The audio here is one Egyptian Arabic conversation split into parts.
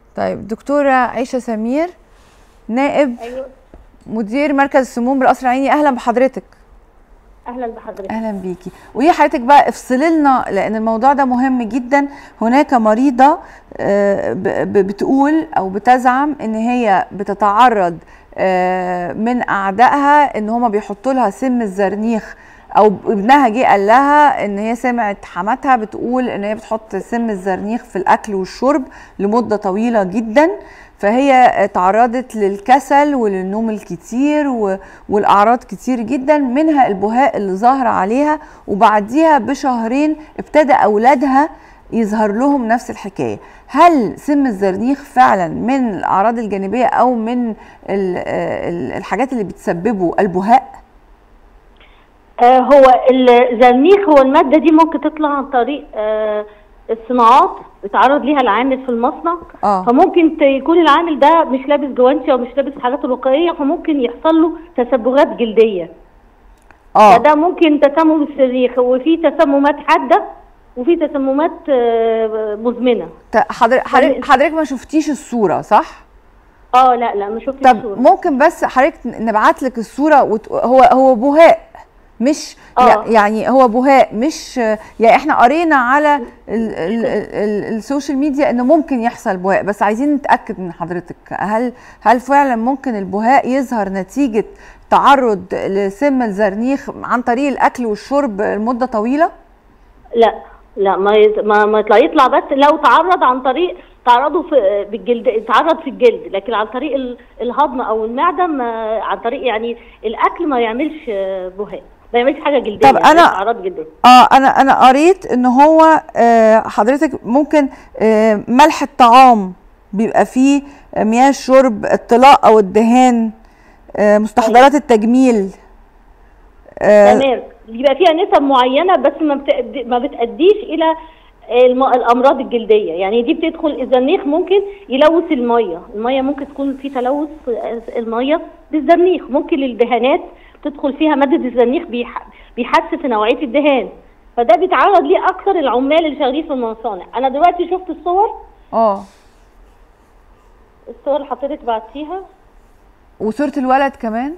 طيب دكتوره عائشه سمير نائب ايوه مدير مركز السموم بالقصر العيني اهلا بحضرتك اهلا بحضرتك اهلا بيكي وهي حضرتك بقى افصلي لنا لان الموضوع ده مهم جدا هناك مريضه آه، ب- ب- بتقول او بتزعم ان هي بتتعرض آه، من اعدائها ان هما بيحطوا لها سم الزرنيخ او ابنها جه قال لها ان هي سمعت حماتها بتقول ان هي بتحط سم الزرنيخ في الاكل والشرب لمده طويله جدا فهي تعرضت للكسل وللنوم الكتير و- والاعراض كتير جدا منها البهاء اللي ظاهر عليها وبعديها بشهرين ابتدى اولادها يظهر لهم نفس الحكايه هل سم الزرنيخ فعلا من الاعراض الجانبيه او من ال- ال- الحاجات اللي بتسببه البهاء آه هو الزرنيخ هو الماده دي ممكن تطلع عن طريق آه الصناعات بيتعرض ليها العامل في المصنع اه فممكن ت- يكون العامل ده مش لابس جوانتي او مش لابس حاجات وقائيه فممكن يحصل له تسبغات جلديه اه فده ممكن تسمم الزرنيخ وفي تسممات حاده وفي تسممات آه مزمنه ت- حضر- حضرتك حضرتك ما شفتيش الصوره صح اه لا لا ما شفتش طب الصورة. ممكن بس حضرتك نبعت لك الصوره وت... هو هو بهاء مش آه. يعني هو بهاء مش يعني احنا قرينا على ال ال ال السوشيال ميديا انه ممكن يحصل بهاء بس عايزين نتاكد من حضرتك هل هل فعلا ممكن البهاء يظهر نتيجه تعرض لسم الزرنيخ عن طريق الاكل والشرب لمده طويله لا لا ما يز... ما ما يطلع يطلع بس لو تعرض عن طريق تعرضه في بالجلد تعرض في الجلد لكن عن طريق ال- الهضم او المعده ما عن طريق يعني الاكل ما يعملش آه، بهاء ما يعملش حاجه جلديه طب يعني أنا- اعراض جلديه اه انا انا قريت ان هو آه حضرتك ممكن آه ملح الطعام بيبقى فيه مياه الشرب الطلاء او الدهان آه مستحضرات التجميل آه تمام بيبقى فيها نسب معينه بس ما بتأدي ما بتاديش الى الم... الامراض الجلديه يعني دي بتدخل الزرنيخ ممكن يلوث الميه الميه ممكن تكون في تلوث في الميه بالزرنيخ ممكن الدهانات تدخل فيها ماده الزرنيخ بيح... بيحسن في نوعيه الدهان فده بيتعرض ليه اكثر العمال اللي شغالين في المصانع انا دلوقتي شفت الصور اه الصور اللي حضرتك بعتيها وصوره الولد كمان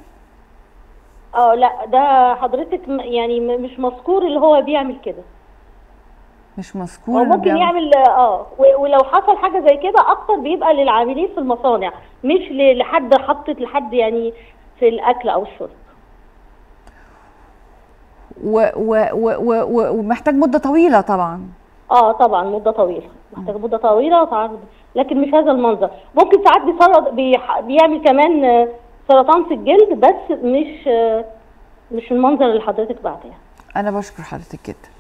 اه لا ده حضرتك م- يعني م- مش مذكور اللي هو بيعمل كده مش مذكور هو إنه ممكن بيعمل- يعمل اه و- ولو حصل حاجه زي كده اكتر بيبقى للعاملين في المصانع مش ل- لحد حطت لحد يعني في الاكل او الشرب و و و و و ومحتاج مده طويله طبعا اه طبعا مده طويله محتاج مده طويله وتعرض لكن مش هذا المنظر ممكن ساعات بيسرط بيح- بيعمل كمان آه، سرطان في الجلد بس مش آه، مش المنظر اللي حضرتك بعتها انا بشكر حضرتك جدا